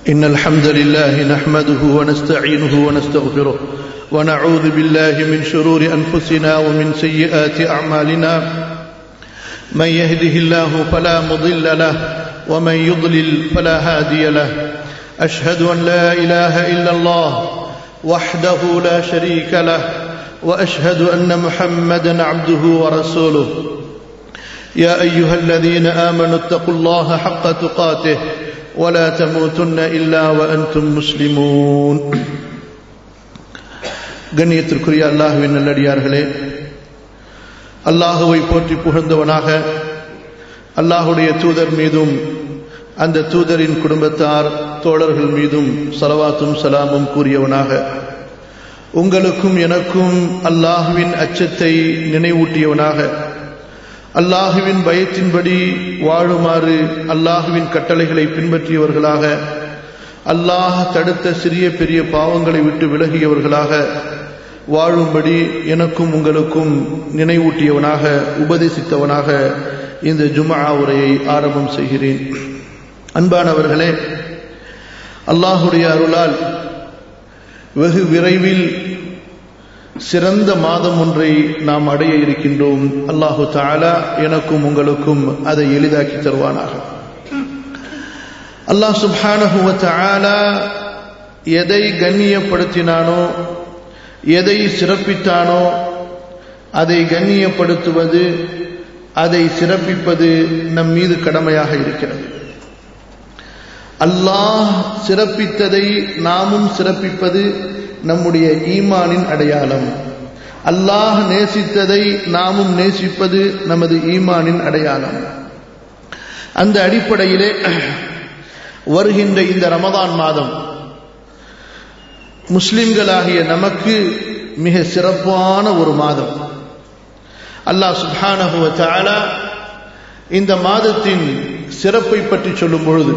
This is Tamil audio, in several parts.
إن الحمد لله نحمده ونستعينه ونستغفره ونعوذ بالله من شرور أنفسنا ومن سيئات أعمالنا من يهده الله فلا مضل له ومن يضلل فلا هادي له أشهد أن لا إله إلا الله وحده لا شريك له وأشهد أن محمدا عبده ورسوله يا أيها الذين آمنوا اتقوا الله حق تقاته ولا تموتن إلا وأنتم مسلمون கண்ணியத்திற்குரிய அல்லாஹுவின் நல்லடியார்களே அல்லாஹுவை போற்றி புகழ்ந்தவனாக அல்லாஹுடைய தூதர் மீதும் அந்த தூதரின் குடும்பத்தார் தோழர்கள் மீதும் சலவாத்தும் சலாமும் கூறியவனாக உங்களுக்கும் எனக்கும் அல்லாஹுவின் அச்சத்தை நினைவூட்டியவனாக அல்லாஹுவின் பயத்தின்படி வாழுமாறு அல்லாஹுவின் கட்டளைகளை பின்பற்றியவர்களாக அல்லாஹ் தடுத்த சிறிய பெரிய பாவங்களை விட்டு விலகியவர்களாக வாழும்படி எனக்கும் உங்களுக்கும் நினைவூட்டியவனாக உபதேசித்தவனாக இந்த ஜுமா உரையை ஆரம்பம் செய்கிறேன் அன்பானவர்களே அல்லாஹுடைய அருளால் வெகு விரைவில் சிறந்த மாதம் ஒன்றை நாம் அடைய இருக்கின்றோம் அல்லாஹு தாலா எனக்கும் உங்களுக்கும் அதை எளிதாக்கி தருவானாக அல்லாஹ் சுப்ஹானஹுவ தாலா எதை கண்ணியப்படுத்தினானோ எதை சிறப்பித்தானோ அதை கண்ணியப்படுத்துவது அதை சிறப்பிப்பது நம் மீது கடமையாக இருக்கிறது அல்லாஹ் சிறப்பித்ததை நாமும் சிறப்பிப்பது நம்முடைய ஈமானின் அடையாளம் அல்லாஹ் நேசித்ததை நாமும் நேசிப்பது நமது ஈமானின் அடையாளம் அந்த அடிப்படையிலே வருகின்ற இந்த ரமதான் மாதம் முஸ்லிம்களாகிய நமக்கு மிக சிறப்பான ஒரு மாதம் அல்லாஹ் சுப்ஹானஹுவ தாலா இந்த மாதத்தின் சிறப்பை பற்றி சொல்லும் பொழுது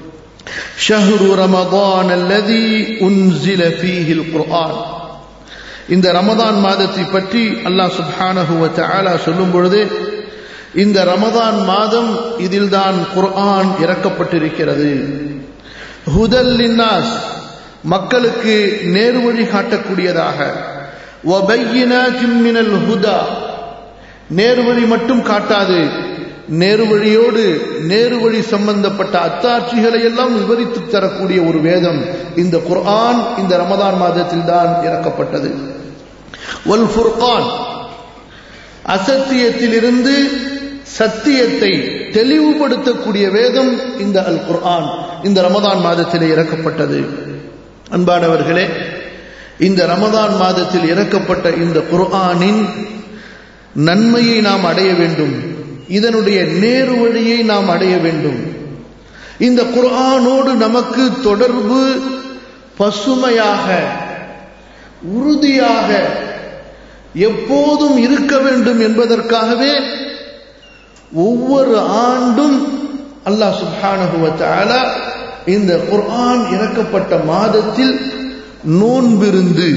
شهر رمضان الذي أنزل فيه القرآن இந்த ரமதான் மாதத்தை பற்றி அல்லாஹ் சுப்ஹானஹு வ தஆலா சொல்லும் பொழுது இந்த ரமதான் மாதம் இதில்தான் குர்ஆன் இறக்கப்பட்டிருக்கிறது ஹுதல் லின்னாஸ் மக்களுக்கு நேர்வழி காட்டக்கூடியதாக வபையினாத்தின் மினல் ஹுதா நேர்வழி மட்டும் காட்டாது நேருவழியோடு நேருவழி சம்பந்தப்பட்ட அத்தாட்சிகளை எல்லாம் விவரித்து தரக்கூடிய ஒரு வேதம் இந்த குர்ஆன் இந்த ரமதான் மாதத்தில் தான் இறக்கப்பட்டது ஒல் ஃபுர்கான் அசத்தியத்திலிருந்து சத்தியத்தை தெளிவுபடுத்தக்கூடிய வேதம் இந்த அல் குர்ஆன் இந்த ரமதான் மாதத்திலே இறக்கப்பட்டது அன்பானவர்களே இந்த ரமதான் மாதத்தில் இறக்கப்பட்ட இந்த குர்ஆனின் நன்மையை நாம் அடைய வேண்டும் இதனுடைய நேரு வழியை நாம் அடைய வேண்டும் இந்த குர்ஆனோடு நமக்கு தொடர்பு பசுமையாக உறுதியாக எப்போதும் இருக்க வேண்டும் என்பதற்காகவே ஒவ்வொரு ஆண்டும் அல்லாஹ் சுப்ஹானஹுவத்தால இந்த குர்ஆன் இறக்கப்பட்ட மாதத்தில் நோன்பிருந்து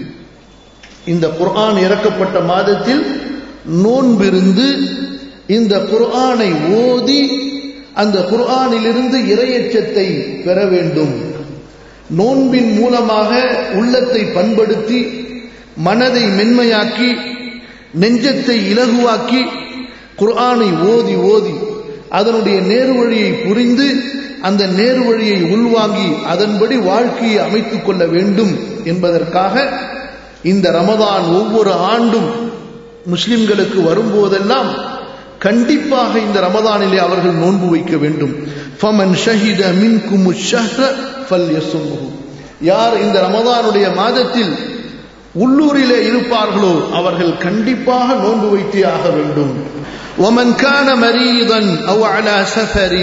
இந்த குர்ஆன் இறக்கப்பட்ட மாதத்தில் நோன்பிருந்து இந்த குர்ஆனை ஓதி அந்த குர்ஆனிலிருந்து இரையச்சத்தை பெற வேண்டும் நோன்பின் மூலமாக உள்ளத்தை பண்படுத்தி மனதை மென்மையாக்கி நெஞ்சத்தை இலகுவாக்கி குர்ஆனை ஓதி ஓதி அதனுடைய நேர்வழியை புரிந்து அந்த நேர்வழியை உள்வாங்கி அதன்படி வாழ்க்கையை அமைத்துக் கொள்ள வேண்டும் என்பதற்காக இந்த ரமதான் ஒவ்வொரு ஆண்டும் முஸ்லிம்களுக்கு வரும்போதெல்லாம் கண்டிப்பாக இந்த ரமதானிலே அவர்கள் நோன்பு வைக்க வேண்டும் ஃபமன் ஷஹித மின்கும் ஷஹ்ர ஃபல்யசும்ஹு யார் இந்த ரமதானுடைய மாதத்தில் உள்ளூரிலே இருப்பார்களோ அவர்கள் கண்டிப்பாக நோன்பு வைத்தே ஆக வேண்டும் ومن كان مريضا او على سفر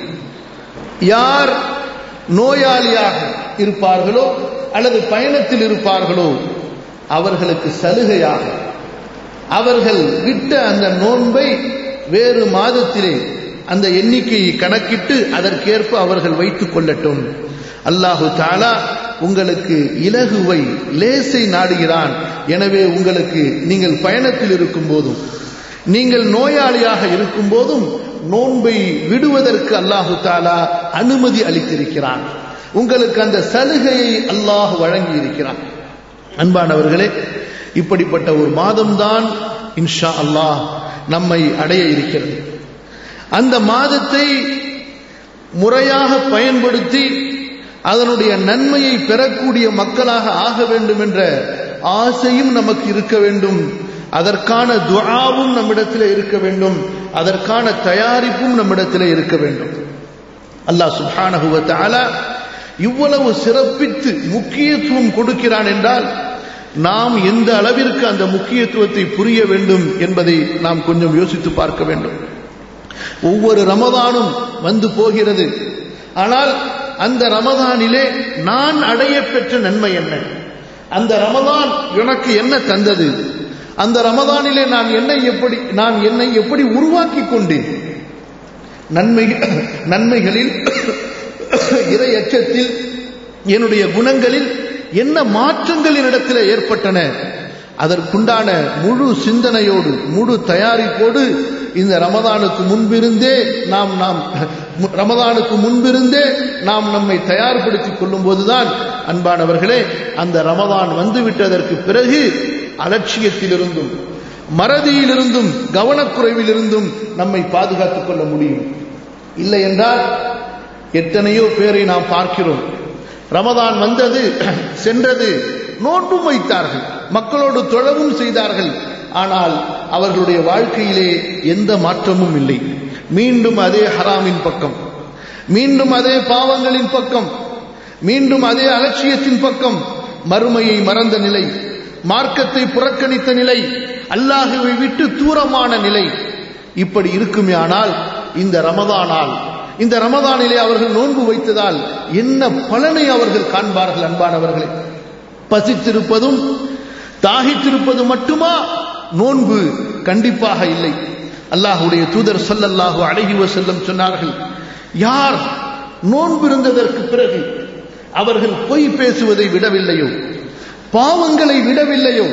யார் நோயாளியாக இருப்பார்களோ அல்லது பயணத்தில் இருப்பார்களோ அவர்களுக்கு சலுகையாக அவர்கள் விட்ட அந்த நோன்பை வேறு மாதத்திலே அந்த எண்ணிக்கையை கணக்கிட்டு அதற்கேற்ப அவர்கள் வைத்துக் கொள்ளட்டும் அல்லாஹு தாலா உங்களுக்கு இலகுவை லேசை நாடுகிறான் எனவே உங்களுக்கு நீங்கள் பயணத்தில் இருக்கும் போதும் நீங்கள் நோயாளியாக இருக்கும் போதும் நோன்பை விடுவதற்கு அல்லாஹு தாலா அனுமதி அளித்திருக்கிறான் உங்களுக்கு அந்த சலுகையை அல்லாஹ் வழங்கி இருக்கிறான் அன்பானவர்களே இப்படிப்பட்ட ஒரு மாதம்தான் இன்ஷா அல்லாஹ் நம்மை அடைய இருக்கிறது அந்த மாதத்தை முறையாக பயன்படுத்தி அதனுடைய நன்மையை பெறக்கூடிய மக்களாக ஆக வேண்டும் என்ற ஆசையும் நமக்கு இருக்க வேண்டும் அதற்கான துஆவும் நம்மிடத்தில் இருக்க வேண்டும் அதற்கான தயாரிப்பும் நம்மிடத்தில் இருக்க வேண்டும் அல்லாஹ் சுப்ஹானஹு வ தஆலா இவ்வளவு சிறப்பித்து முக்கியத்துவம் கொடுக்கிறான் என்றால் நாம் எந்த அளவிற்கு அந்த முக்கியத்துவத்தை புரிய வேண்டும் என்பதை நாம் கொஞ்சம் யோசித்து பார்க்க வேண்டும் ஒவ்வொரு ரமதானும் வந்து போகிறது ஆனால் அந்த ரமதானிலே நான் அடைய பெற்ற நன்மை என்ன அந்த ரமதான் எனக்கு என்ன தந்தது அந்த ரமதானிலே நான் என்னை எப்படி நான் என்னை எப்படி உருவாக்கி கொண்டேன் நன்மை நன்மைகளில் இறை அச்சத்தில் என்னுடைய குணங்களில் என்ன மாற்றங்கள் என்னிடத்தில் ஏற்பட்டன அதற்குண்டான முழு சிந்தனையோடு முழு தயாரிப்போடு இந்த ரமதானுக்கு முன்பிருந்தே நாம் நாம் ரமதானுக்கு முன்பிருந்தே நாம் நம்மை தயார்படுத்திக் கொள்ளும் போதுதான் அன்பானவர்களே அந்த ரமதான் வந்துவிட்டதற்கு பிறகு அலட்சியத்திலிருந்தும் மறதியிலிருந்தும் கவனக்குறைவிலிருந்தும் நம்மை பாதுகாத்துக் கொள்ள முடியும் இல்லை என்றால் எத்தனையோ பேரை நாம் பார்க்கிறோம் ரமதான் வந்தது சென்றது நோன்பும் வைத்தார்கள் மக்களோடு தொழவும் செய்தார்கள் ஆனால் அவர்களுடைய வாழ்க்கையிலே எந்த மாற்றமும் இல்லை மீண்டும் அதே ஹராமின் பக்கம் மீண்டும் அதே பாவங்களின் பக்கம் மீண்டும் அதே அலட்சியத்தின் பக்கம் மறுமையை மறந்த நிலை மார்க்கத்தை புறக்கணித்த நிலை அல்லாஹுவை விட்டு தூரமான நிலை இப்படி இருக்குமே ஆனால் இந்த ரமதானால் இந்த ரமதானிலே அவர்கள் நோன்பு வைத்ததால் என்ன பலனை அவர்கள் காண்பார்கள் அன்பானவர்களே பசித்திருப்பதும் தாகித்திருப்பது மட்டுமா நோன்பு கண்டிப்பாக இல்லை அல்லாஹுடைய தூதர் சல்லல்லாஹு அழகி செல்லம் சொன்னார்கள் யார் நோன்பு இருந்ததற்கு பிறகு அவர்கள் பொய் பேசுவதை விடவில்லையோ பாவங்களை விடவில்லையோ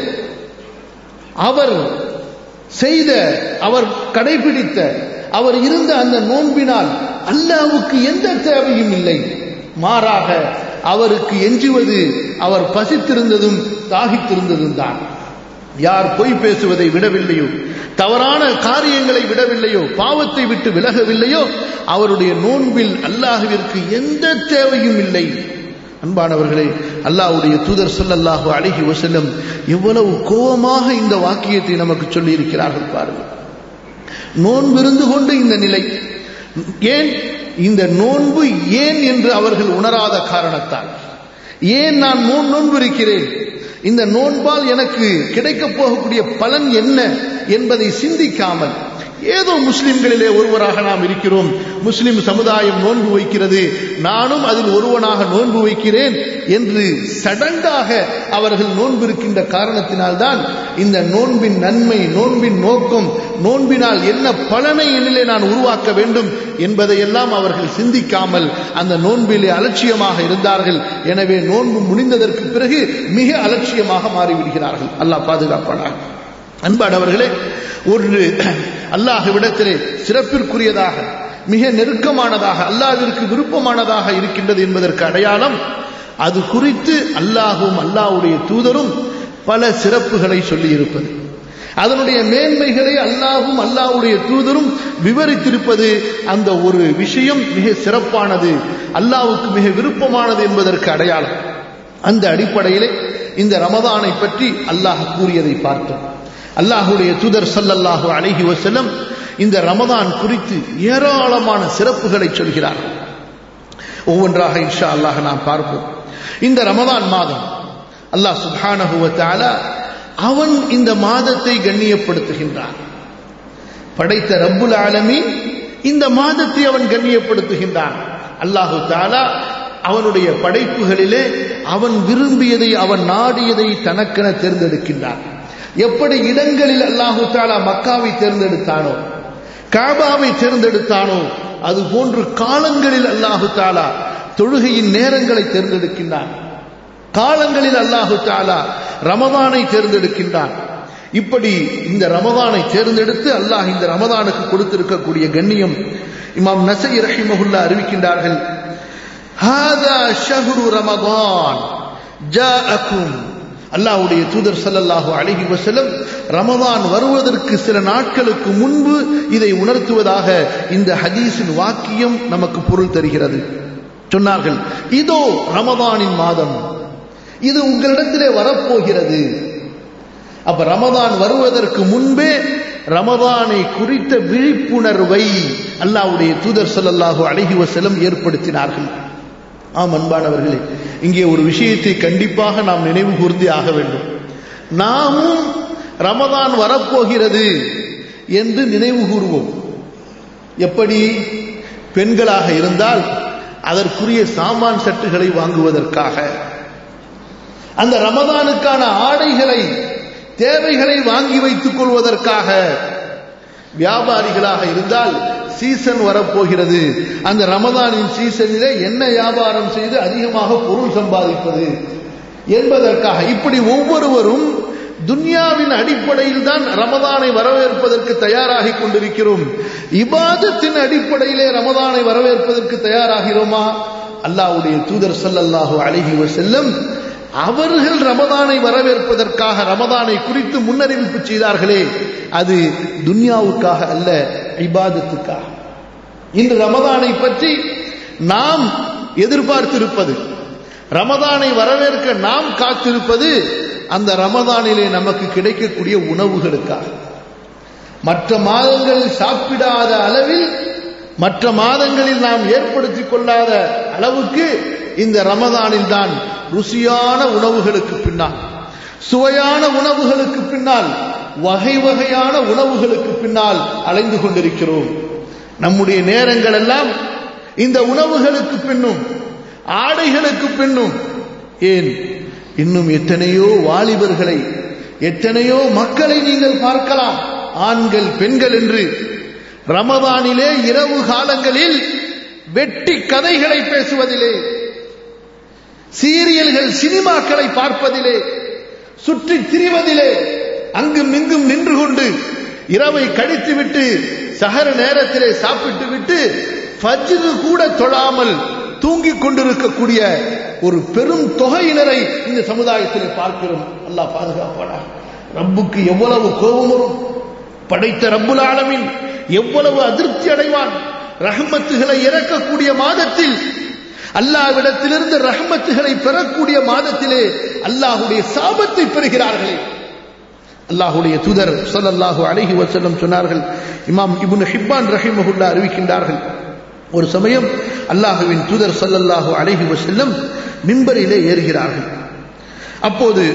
அவர் செய்த அவர் கடைபிடித்த அவர் இருந்த அந்த நோன்பினால் அல்லாவுக்கு எந்த தேவையும் இல்லை மாறாக அவருக்கு எஞ்சுவது அவர் பசித்திருந்ததும் தாகித்திருந்ததும் தான் யார் பொய் பேசுவதை விடவில்லையோ தவறான காரியங்களை விடவில்லையோ பாவத்தை விட்டு விலகவில்லையோ அவருடைய நோன்பில் அல்லாஹுவிற்கு எந்த தேவையும் இல்லை அன்பானவர்களே அல்லாஹ்வுடைய தூதர் சொல்லல்லாஹு அழகி வசல்லம் எவ்வளவு கோபமாக இந்த வாக்கியத்தை நமக்கு சொல்லி இருக்கிறார்கள் பாருங்கள் நோன்பிருந்து கொண்டு இந்த நிலை ஏன் இந்த நோன்பு ஏன் என்று அவர்கள் உணராத காரணத்தால் ஏன் நான் நோன் நோன்பு இருக்கிறேன் இந்த நோன்பால் எனக்கு கிடைக்கப் போகக்கூடிய பலன் என்ன என்பதை சிந்திக்காமல் ஏதோ முஸ்லிம்களிலே ஒருவராக நாம் இருக்கிறோம் முஸ்லிம் சமுதாயம் நோன்பு வைக்கிறது நானும் அதில் ஒருவனாக நோன்பு வைக்கிறேன் என்று சடங்காக அவர்கள் நோன்பு இருக்கின்ற காரணத்தினால்தான் இந்த நோன்பின் நன்மை நோன்பின் நோக்கம் நோன்பினால் என்ன பலனை என்னிலே நான் உருவாக்க வேண்டும் என்பதையெல்லாம் அவர்கள் சிந்திக்காமல் அந்த நோன்பிலே அலட்சியமாக இருந்தார்கள் எனவே நோன்பு முடிந்ததற்கு பிறகு மிக அலட்சியமாக மாறிவிடுகிறார்கள் அல்லாஹ் பாதுகாப்பானாக அன்பானவர்களே ஒரு அல்லாஹ்விடத்திலே சிறப்பிற்குரியதாக மிக நெருக்கமானதாக அல்லாஹ்விற்கு விருப்பமானதாக இருக்கின்றது என்பதற்கு அடையாளம் அது குறித்து அல்லாஹும் அல்லாஹ்வுடைய தூதரும் பல சிறப்புகளை சொல்லி இருப்பது அதனுடைய மேன்மைகளை அல்லாஹும் அல்லாஹ்வுடைய தூதரும் விவரித்திருப்பது அந்த ஒரு விஷயம் மிக சிறப்பானது அல்லாஹ்வுக்கு மிக விருப்பமானது என்பதற்கு அடையாளம் அந்த அடிப்படையிலே இந்த ரமதானை பற்றி அல்லாஹ் கூறியதை பார்த்தோம் அல்லாஹுடைய தூதர் சல்லல்லாஹு அலைஹி வசல்லம் இந்த ரமதான் குறித்து ஏராளமான சிறப்புகளை சொல்கிறார்கள் ஒவ்வொன்றாக இன்ஷா அல்லாஹ் நாம் பார்ப்போம் இந்த ரமதான் மாதம் அல்லாஹ் சுப்ஹானஹு வ தஆலா அவன் இந்த மாதத்தை கண்ணியப்படுத்துகின்றான் படைத்த ரப்புல் ஆலமீன் இந்த மாதத்தை அவன் கண்ணியப்படுத்துகின்றான் அல்லாஹு தாலா அவனுடைய படைப்புகளிலே அவன் விரும்பியதை அவன் நாடியதை தனக்கென தேர்ந்தெடுக்கின்றான் எப்படி இடங்களில் அல்லாஹு தாலா மக்காவை தேர்ந்தெடுத்தானோ காபாவை தேர்ந்தெடுத்தானோ அது போன்று காலங்களில் அல்லாஹு தாலா தொழுகையின் நேரங்களை தேர்ந்தெடுக்கின்றான் காலங்களில் அல்லாஹு தாலா ரமதானை தேர்ந்தெடுக்கின்றான் இப்படி இந்த ரமதானை தேர்ந்தெடுத்து அல்லாஹ் இந்த ரமதானுக்கு கொடுத்திருக்கக்கூடிய கண்ணியம் இமாம் நசை ரஹிமஹுல்லா அறிவிக்கின்றார்கள் ஹாதா ஷஹ்ரு ரமதான் ஜாஅக்கும் அல்லாஹ்வுடைய தூதர் ஸல்லல்லாஹு அலைஹி வஸல்லம் ரமதான் வருவதற்கு சில நாட்களுக்கு முன்பு இதை உணர்த்துவதாக இந்த ஹதீஸின் வாக்கியம் நமக்கு பொருள் தருகிறது சொன்னார்கள் இதோ ரமதானின் மாதம் இது உங்களிடத்திலே வரப்போகிறது அப்ப ரமதான் வருவதற்கு முன்பே ரமதானை குறித்த விழிப்புணர்வை அல்லாஹ்வுடைய தூதர் ஸல்லல்லாஹு அலைஹி வஸல்லம் ஏற்படுத்தினார்கள் ஆம் அன்பானவர்களே இங்கே ஒரு விஷயத்தை கண்டிப்பாக நாம் நினைவு கூர்ந்தே ஆக வேண்டும் நாமும் ரமதான் வரப்போகிறது என்று நினைவு கூறுவோம் எப்படி பெண்களாக இருந்தால் அதற்குரிய சாமான் சட்டுகளை வாங்குவதற்காக அந்த ரமதானுக்கான ஆடைகளை தேவைகளை வாங்கி வைத்துக் கொள்வதற்காக வியாபாரிகளாக இருந்தால் சீசன் வரப்போகிறது அந்த ரமதானின் சீசனிலே என்ன வியாபாரம் செய்து அதிகமாக பொருள் சம்பாதிப்பது என்பதற்காக இப்படி ஒவ்வொருவரும் துன்யாவின் அடிப்படையில் தான் ரமதானை வரவேற்பதற்கு தயாராகி கொண்டிருக்கிறோம் இபாதத்தின் அடிப்படையிலே ரமதானை வரவேற்பதற்கு தயாராகிறோமா அல்லாஹ்வுடைய தூதர் ஸல்லல்லாஹு அலைஹி வஸல்லம் அவர்கள் ரமதானை வரவேற்பதற்காக ரமதானை குறித்து முன்னறிவிப்பு செய்தார்களே அது துன்யாவுக்காக அல்ல இபாதத்துக்காக இன்று ரமதானை பற்றி நாம் எதிர்பார்த்திருப்பது ரமதானை வரவேற்க நாம் காத்திருப்பது அந்த ரமதானிலே நமக்கு கிடைக்கக்கூடிய உணவுகளுக்காக மற்ற மாதங்களில் சாப்பிடாத அளவில் மற்ற மாதங்களில் நாம் ஏற்படுத்திக் கொள்ளாத அளவுக்கு இந்த ரமதானில் தான் ருசியான உணவுகளுக்கு பின்னால் சுவையான உணவுகளுக்கு பின்னால் வகை வகையான உணவுகளுக்கு பின்னால் அலைந்து கொண்டிருக்கிறோம் நம்முடைய நேரங்கள் எல்லாம் இந்த உணவுகளுக்கு பின்னும் ஆடைகளுக்கு பின்னும் ஏன் இன்னும் எத்தனையோ வாலிபர்களை எத்தனையோ மக்களை நீங்கள் பார்க்கலாம் ஆண்கள் பெண்கள் என்று ரமதானிலே இரவு காலங்களில் வெட்டி கதைகளை பேசுவதிலே சீரியல்கள் சினிமாக்களை பார்ப்பதிலே சுற்றி திரிவதிலே அங்கும் இங்கும் நின்று கொண்டு இரவை கழித்துவிட்டு சகர நேரத்திலே சாப்பிட்டு விட்டு ஃபஜ்ரு கூட தொழாமல் தூங்கிக் கொண்டிருக்கக்கூடிய ஒரு பெரும் தொகையினரை இந்த சமுதாயத்தில் பார்க்கிறோம் அல்லாஹ் பாதுகாப்பானா ரப்புக்கு எவ்வளவு கோபம் வரும் படைத்த ரப்புல் ஆலமின் எவ்வளவு அதிருப்தி அடைவான் ரஹமத்துகளை இறக்கக்கூடிய மாதத்தில் அல்லாவிடத்திலிருந்து ரஹமத்துகளை பெறக்கூடிய மாதத்திலே அல்லாஹுடைய சாபத்தை பெறுகிறார்களே அல்லாஹுடைய தூதர் சொல்லல்லாஹு அழகி வசல்லம் சொன்னார்கள் இமாம் இபுன் ஹிப்பான் ரஹிமஹுல்லா அறிவிக்கின்றார்கள் ஒரு சமயம் அல்லாஹுவின் தூதர் சொல்லல்லாஹு அழகி வசல்லம் மிம்பரிலே ஏறுகிறார்கள் அப்போது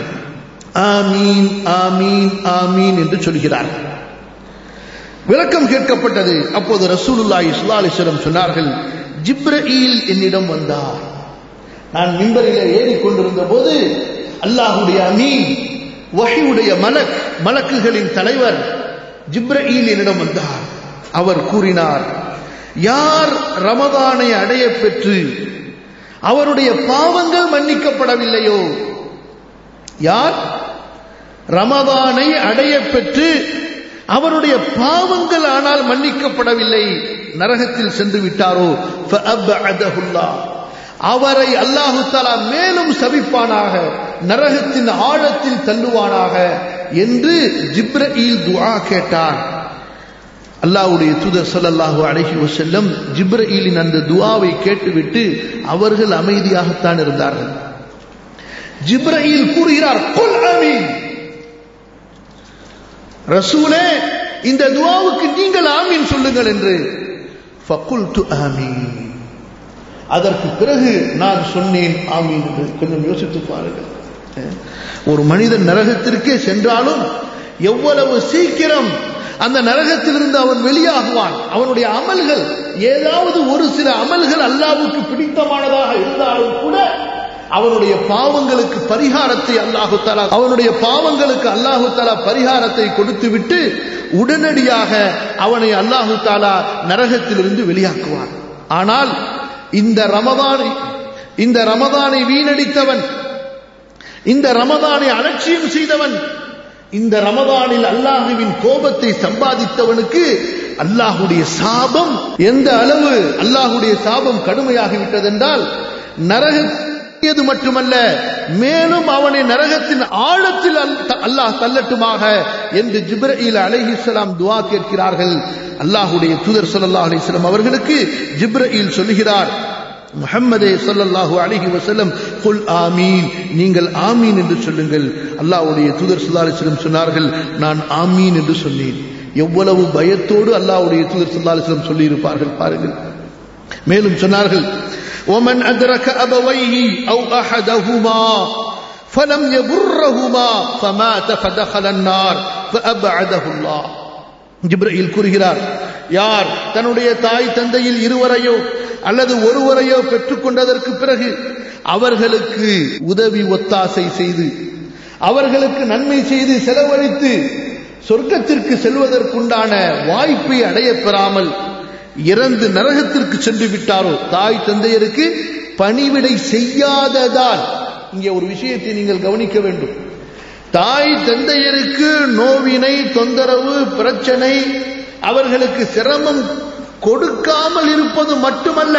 ஆமீன் ஆமீன் ஆமீன் என்று சொல்கிறார்கள் விளக்கம் கேட்கப்பட்டது அப்போது ரசூலுல்லாஹி ஸல்லல்லாஹு அலைஹி வஸல்லம் சொன்னார்கள் ஜிப்ரஈல் என்னிடம் வந்தார் நான் மிம்பரிலே ஏறிக்கொண்டிருந்த போது அல்லாஹுடைய அமீன் வஹியுடைய மலக் மலக்குகளின் தலைவர் ஜிப்ரஈல் என்னிடம் வந்தார் அவர் கூறினார் யார் ரமதானை அடைய பெற்று அவருடைய பாவங்கள் மன்னிக்கப்படவில்லையோ யார் ரமதானை அடைய பெற்று அவருடைய பாவங்கள் ஆனால் மன்னிக்கப்படவில்லை நரகத்தில் சென்று விட்டாரோ அவரை அல்லாஹு தாலா மேலும் சபிப்பானாக நரகத்தின் ஆழத்தில் தள்ளுவானாக என்று ஜிப்ரஈல் துஆ கேட்டார் அல்லாஹ்வுடைய தூதர் ஸல்லல்லாஹு அலைஹி வஸல்லம் ஜிப்ரஈலின் அந்த துஆவை கேட்டுவிட்டு அவர்கள் அமைதியாகத்தான் இருந்தார்கள் ஜிப்ரஈல் கூறுகிறார் குல் ஆமீன் ரசூலே இந்த துவாவுக்கு நீங்கள் ஆமீன் சொல்லுங்கள் என்று ஃபகுல்து ஆமீன் அதற்கு பிறகு நான் சொன்னேன் ஆமீன் என்று கொஞ்சம் யோசித்து பாருங்கள் ஒரு மனிதன் நரகத்திற்கே சென்றாலும் எவ்வளவு சீக்கிரம் அந்த நரகத்திலிருந்து அவன் வெளியாகுவான் அவனுடைய அமல்கள் ஏதாவது ஒரு சில அமல்கள் அல்லாவுக்கு பிடித்தமானதாக இருந்தாலும் கூட அவனுடைய பாவங்களுக்கு பரிகாரத்தை அல்லாஹு தாலா அவனுடைய பாவங்களுக்கு அல்லாஹு தாலா பரிகாரத்தை கொடுத்து விட்டு உடனடியாக அவனை அல்லாஹு தாலா நரகத்திலிருந்து வெளியாக்குவான் ஆனால் இந்த ரமதானை இந்த ரமதானை வீணடித்தவன் இந்த ரமதானை அலட்சியம் செய்தவன் இந்த ரமதானில் அல்லாஹுவின் கோபத்தை சம்பாதித்தவனுக்கு அல்லாஹுடைய சாபம் எந்த அளவு அல்லாஹுடைய சாபம் கடுமையாகிவிட்டது என்றால் நரக இது மட்டுமல்ல மேலும் அவனை நரகத்தின் ஆழத்தில் அல்லாஹ் தள்ளட்டுமாக என்று ஜிப்ரீல் அலைஹிஸ்ஸலாம் துவா கேட்கிறார்கள் அல்லாஹுடைய தூதர் ஸல்லல்லாஹு அலைஹி வஸல்லம் அவர்களுக்கு ஜிப்ரீல் சொல்லுகிறார் முஹம்மதே ஸல்லல்லாஹு அலைஹி வஸல்லம் குல் ஆமீன் நீங்கள் ஆமீன் என்று சொல்லுங்கள் அல்லாஹ்வுடைய தூதர் ஸல்லல்லாஹு அலைஹி வஸல்லம் சொன்னார்கள் நான் ஆமீன் என்று சொன்னேன் எவ்வளவு பயத்தோடு அல்லாஹ்வுடைய தூதர் ஸல்லல்லாஹு அலைஹி வஸல்லம் சொல்லி இருப்பார்கள் பாருங்கள் மேலும் சொன்னார்கள் ومن أدرك أبويه أو أحدهما فلم يبرهما فمات فدخل النار فأبعده الله ஜிப்ரீல் கூறுகிறார் யார் தன்னுடைய தாய் தந்தையில் இருவரையோ அல்லது ஒருவரையோ பெற்றுக்கொண்டதற்கு பிறகு அவர்களுக்கு உதவி ஒத்தாசை செய்து அவர்களுக்கு நன்மை செய்து செலவழித்து சொர்க்கத்திற்கு செல்வதற்குண்டான வாய்ப்பை அடையப் பெறாமல் இறந்து நரகத்திற்கு சென்று விட்டாரோ தாய் தந்தையருக்கு பணிவிடை செய்யாததால் இங்கே ஒரு விஷயத்தை நீங்கள் கவனிக்க வேண்டும் தாய் தந்தையருக்கு நோவினை தொந்தரவு பிரச்சனை அவர்களுக்கு சிரமம் கொடுக்காமல் இருப்பது மட்டுமல்ல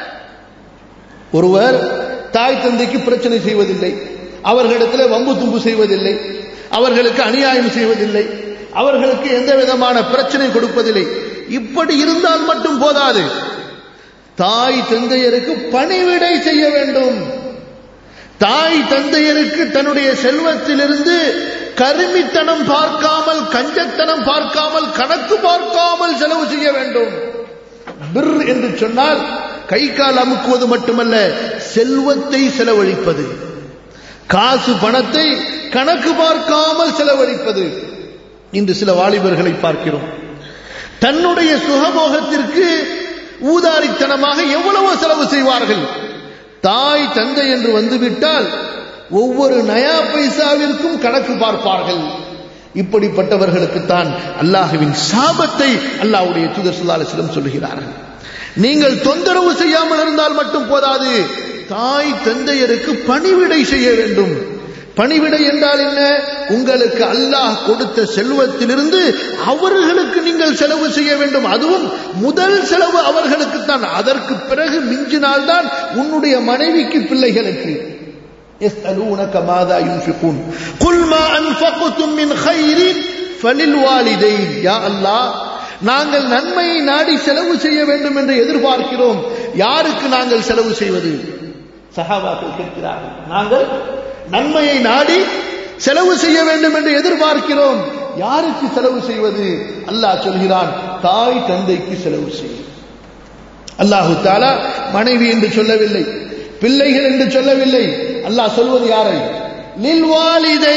ஒருவர் தாய் தந்தைக்கு பிரச்சனை செய்வதில்லை அவர்களிடத்தில் வம்பு தும்பு செய்வதில்லை அவர்களுக்கு அநியாயம் செய்வதில்லை அவர்களுக்கு எந்த விதமான பிரச்சனை கொடுப்பதில்லை இப்படி இருந்தால் மட்டும் போதாது தாய் தந்தையருக்கு பணிவிடை செய்ய வேண்டும் தாய் தந்தையருக்கு தன்னுடைய செல்வத்திலிருந்து கருமித்தனம் பார்க்காமல் கஞ்சத்தனம் பார்க்காமல் கணக்கு பார்க்காமல் செலவு செய்ய வேண்டும் பிர் என்று சொன்னால் கை கால் அமுக்குவது மட்டுமல்ல செல்வத்தை செலவழிப்பது காசு பணத்தை கணக்கு பார்க்காமல் செலவழிப்பது இன்று சில வாலிபர்களை பார்க்கிறோம் தன்னுடைய சுகபோகத்திற்கு ஊதாரித்தனமாக எவ்வளவோ செலவு செய்வார்கள் தாய் தந்தை என்று வந்துவிட்டால் ஒவ்வொரு நயா பைசாவிற்கும் கணக்கு பார்ப்பார்கள் இப்படிப்பட்டவர்களுக்குத்தான் அல்லாஹுவின் சாபத்தை அல்லாஹ்வுடைய தூதர் சுல்லாலிசிடம் சொல்லுகிறார்கள் நீங்கள் தொந்தரவு செய்யாமல் இருந்தால் மட்டும் போதாது தாய் தந்தையருக்கு பணிவிடை செய்ய வேண்டும் பணிவிடை என்றால் என்ன உங்களுக்கு அல்லாஹ் கொடுத்த செல்வத்திலிருந்து அவர்களுக்கு நீங்கள் செலவு செய்ய வேண்டும் அதுவும் முதல் செலவு அவர்களுக்கு தான் அதற்கு பிறகு மிஞ்சினால்தான் உன்னுடைய மனைவிக்கு பிள்ளைகளுக்கு يسألونك ماذا ينفقون قل ما أنفقتم من خير فللوالدين يا الله நாங்கள் நன்மையை நாடி செலவு செய்ய வேண்டும் என்று எதிர்பார்க்கிறோம் யாருக்கு நாங்கள் செலவு செய்வது சஹாபாக்கள் கேட்கிறார்கள் நாங்கள் நன்மையை நாடி செலவு செய்ய வேண்டும் என்று எதிர்பார்க்கிறோம் யாருக்கு செலவு செய்வது அல்லாஹ் சொல்கிறான் தாய் தந்தைக்கு செலவு செய்யும் அல்லாஹு தாலா மனைவி என்று சொல்லவில்லை பிள்ளைகள் என்று சொல்லவில்லை அல்லாஹ் சொல்வது யாரை நில்வாலிதை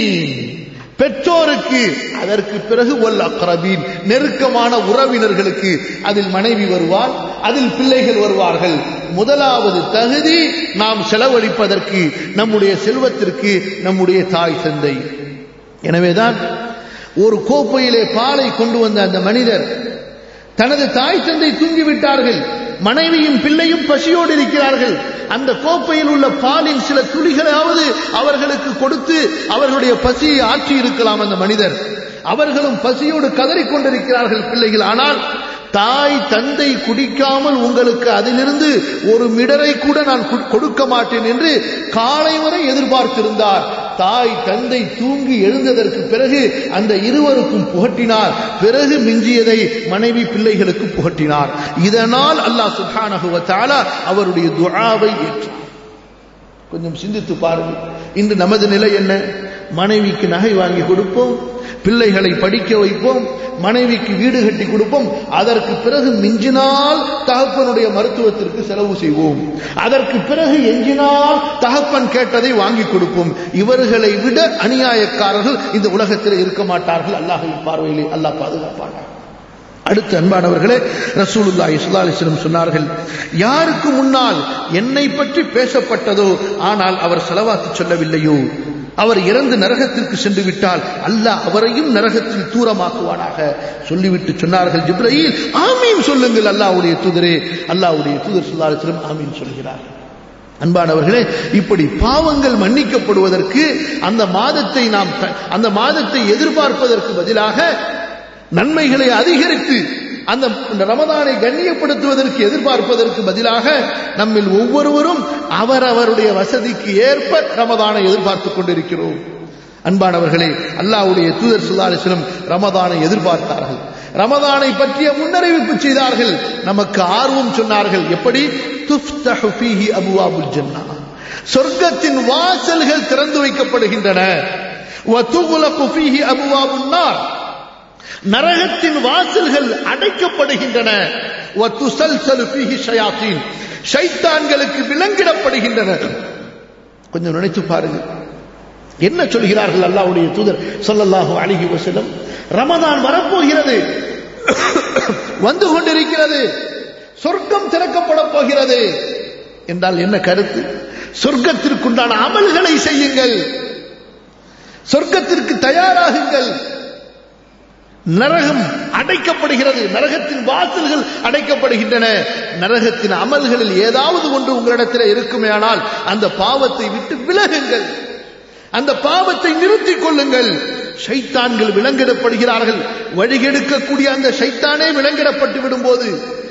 பெற்றோருக்கு அதற்கு பிறகு ஒல் அக்ரபீன் நெருக்கமான உறவினர்களுக்கு அதில் மனைவி வருவார் அதில் பிள்ளைகள் வருவார்கள் முதலாவது தகுதி நாம் செலவழிப்பதற்கு நம்முடைய செல்வத்திற்கு நம்முடைய தாய் தந்தை எனவேதான் ஒரு கோப்பையிலே பாலை கொண்டு வந்த அந்த மனிதர் தனது தாய் தந்தை தூங்கிவிட்டார்கள் மனைவியும் பிள்ளையும் பசியோடு இருக்கிறார்கள் அந்த கோப்பையில் உள்ள பாலின் சில துளிகளாவது அவர்களுக்கு கொடுத்து அவர்களுடைய பசியை ஆற்றி இருக்கலாம் அந்த மனிதர் அவர்களும் பசியோடு கதறிக்கொண்டிருக்கிறார்கள் பிள்ளைகள் ஆனால் தாய் தந்தை குடிக்காமல் உங்களுக்கு அதிலிருந்து ஒரு மிடரை கூட நான் கொடுக்க மாட்டேன் என்று காலை வரை எதிர்பார்த்திருந்தார் தாய் தந்தை தூங்கி எழுந்ததற்கு பிறகு அந்த இருவருக்கும் புகட்டினார் பிறகு மிஞ்சியதை மனைவி பிள்ளைகளுக்கு புகட்டினார் இதனால் அல்லாஹ் சுஹானகுவத்தால அவருடைய துஆவை ஏற்றார் கொஞ்சம் சிந்தித்து பாருங்கள் இன்று நமது நிலை என்ன மனைவிக்கு நகை வாங்கி கொடுப்போம் பிள்ளைகளை படிக்க வைப்போம் மனைவிக்கு வீடு கட்டி கொடுப்போம் அதற்கு பிறகு மிஞ்சினால் தகப்பனுடைய மருத்துவத்திற்கு செலவு செய்வோம் அதற்கு பிறகு எஞ்சினால் தகப்பன் கேட்டதை வாங்கி கொடுப்போம் இவர்களை விட அநியாயக்காரர்கள் இந்த உலகத்தில் இருக்க மாட்டார்கள் அல்லாஹின் பார்வையிலே அல்லாஹ் பாதுகாப்பார்கள் அடுத்து அன்பானவர்களே ரசூலுல்லாஹி ஸல்லல்லாஹு அலைஹி வஸல்லம் சொன்னார்கள் யாருக்கு முன்னால் என்னை பற்றி பேசப்பட்டதோ ஆனால் அவர் செலவாத்து சொல்லவில்லையோ அவர் இறந்து நரகத்திற்கு சென்று விட்டால் அல்லாஹ் அவரையும் நரகத்தில் தூரமாக்குவானாக சொல்லிவிட்டு சொன்னார்கள் ஜிப்ரயில் ஆமீன் சொல்லுங்கள் அல்லாஹ்வுடைய தூதரே அல்லாஹ்வுடைய தூதர் ஸல்லல்லாஹு அலைஹி வஸல்லம் ஆமீன் சொல்கிறார் அன்பானவர்களே இப்படி பாவங்கள் மன்னிக்கப்படுவதற்கு அந்த மாதத்தை நாம் அந்த மாதத்தை எதிர்பார்ப்பதற்கு பதிலாக நன்மைகளை அதிகரித்து அந்த ரமதானை கண்ணியப்படுத்துவதற்கு எதிர்பார்ப்பதற்கு பதிலாக நம்மில் ஒவ்வொருவரும் அவரவருடைய வசதிக்கு ஏற்ப ரமதானை எதிர்பார்த்துக் கொண்டிருக்கிறோம் அன்பானவர்களே அல்லாவுடைய தூதர் சுல்லாலிஸ்லம் ரமதானை எதிர்பார்த்தார்கள் ரமதானை பற்றிய முன்னறிவிப்பு செய்தார்கள் நமக்கு ஆர்வம் சொன்னார்கள் எப்படி துஃப்தஹு ஃபீஹி அபுவாபுல் ஜன்னா சொர்க்கத்தின் வாசல்கள் திறந்து வைக்கப்படுகின்றன வதுகுலகு ஃபீஹி அபுவாபுன் நார் நரகத்தின் வாசல்கள் அடைக்கப்படுகின்றன வதுசல்சலு ஃபீஹி ஷயாத்தீன் ஷைத்தான்களுக்கு விலங்கிடப்படுகின்றன கொஞ்சம் நினைத்து பாருங்கள் என்ன சொல்கிறார்கள் அல்லாவுடைய தூதர் சொல்லல்லாஹு அழகி வசலம் ரமதான் வரப்போகிறது வந்து கொண்டிருக்கிறது சொர்க்கம் திறக்கப்பட போகிறது என்றால் என்ன கருத்து சொர்க்கத்திற்குண்டான அமல்களை செய்யுங்கள் சொர்க்கத்திற்கு தயாராகுங்கள் நரகம் அடைக்கப்படுகிறது நரகத்தின் வாசல்கள் அடைக்கப்படுகின்றன நரகத்தின் அமல்களில் ஏதாவது ஒன்று உங்களிடத்தில் இருக்குமே ஆனால் அந்த பாவத்தை விட்டு விலகுங்கள் அந்த பாவத்தை நிறுத்திக் கொள்ளுங்கள் சைத்தான்கள் விலங்கிடப்படுகிறார்கள் வழிகெடுக்கக்கூடிய அந்த சைத்தானே விலங்கிடப்பட்டு விடும்போது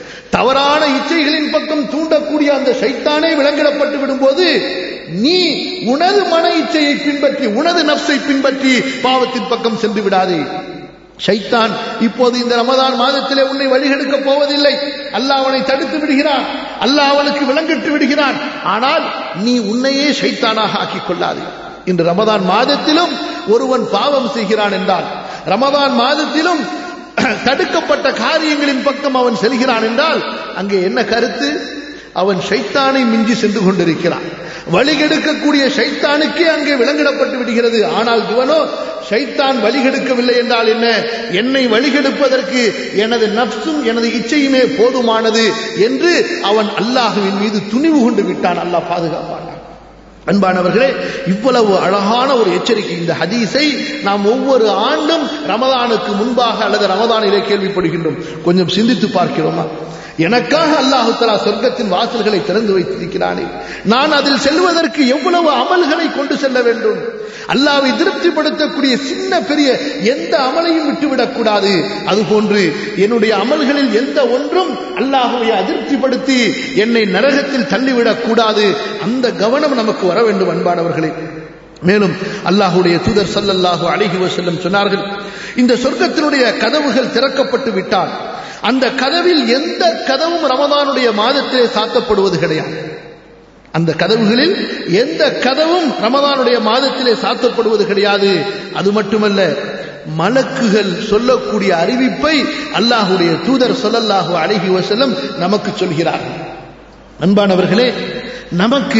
தவறான இச்சைகளின் பக்கம் தூண்டக்கூடிய அந்த சைத்தானே விலங்கிடப்பட்டு விடும்போது நீ உனது மன இச்சையை பின்பற்றி உனது நப்சை பின்பற்றி பாவத்தின் பக்கம் சென்று விடாதே ஷைத்தான் இப்போது இந்த ரமதான் மாதத்திலே உன்னை வழிகெடுக்க போவதில்லை அல்லாஹ் அவனை தடுத்து விடுகிறான் அல்லாஹ் அவனுக்கு விலங்கிட்டு விடுகிறான் ஆனால் நீ உன்னையே ஷைத்தானாக ஆக்கிக் கொள்ளாதே இன்று ரமதான் மாதத்திலும் ஒருவன் பாவம் செய்கிறான் என்றால் ரமதான் மாதத்திலும் தடுக்கப்பட்ட காரியங்களின் பக்கம் அவன் செல்கிறான் என்றால் அங்கே என்ன கருத்து அவன் ஷைத்தானை மிஞ்சி சென்று கொண்டிருக்கிறான் வழிகெடுக்கக்கூடிய ஷைத்தானுக்கே அங்கே விலங்கிடப்பட்டு விடுகிறது ஆனால் இவனோ ஷைத்தான் வழிகெடுக்கவில்லை என்றால் என்ன என்னை வழிகெடுப்பதற்கு எனது நப்சும் எனது இச்சையுமே போதுமானது என்று அவன் அல்லாஹுவின் மீது துணிவு கொண்டு விட்டான் அல்லாஹ் பாதுகாப்பான் அன்பானவர்களே இவ்வளவு அழகான ஒரு எச்சரிக்கை இந்த ஹதீஸை நாம் ஒவ்வொரு ஆண்டும் ரமதானுக்கு முன்பாக அல்லது ரமதானிலே கேள்விப்படுகின்றோம் கொஞ்சம் சிந்தித்து பார்க்கிறோமா எனக்காக அல்லாஹு தலா சொர்க்கத்தின் வாசல்களை திறந்து வைத்திருக்கிறானே நான் அதில் செல்வதற்கு எவ்வளவு அமல்களை கொண்டு செல்ல வேண்டும் அல்லாவை திருப்திப்படுத்தக்கூடிய சின்ன பெரிய எந்த அமலையும் விட்டுவிடக்கூடாது அதுபோன்று என்னுடைய அமல்களில் எந்த ஒன்றும் அல்லாஹுவை அதிருப்திப்படுத்தி என்னை நரகத்தில் தள்ளிவிடக் கூடாது அந்த கவனம் நமக்கு வர வேண்டும் அன்பானவர்களே மேலும் அல்லாஹுடைய தூதர் சல்லல்லாஹு அழகி வசல்லம் சொன்னார்கள் இந்த சொர்க்கத்தினுடைய கதவுகள் திறக்கப்பட்டு விட்டால் அந்த கதவில் எந்த கதவும் ரமதானுடைய மாதத்திலே சாத்தப்படுவது கிடையாது அந்த கதவுகளில் எந்த கதவும் ரமதானுடைய மாதத்திலே சாத்தப்படுவது கிடையாது அது மட்டுமல்ல மலக்குகள் சொல்லக்கூடிய அறிவிப்பை அல்லாஹுடைய தூதர் சொல்லல்லாஹு அழகி வசலம் நமக்கு சொல்கிறார்கள் அன்பானவர்களே நமக்கு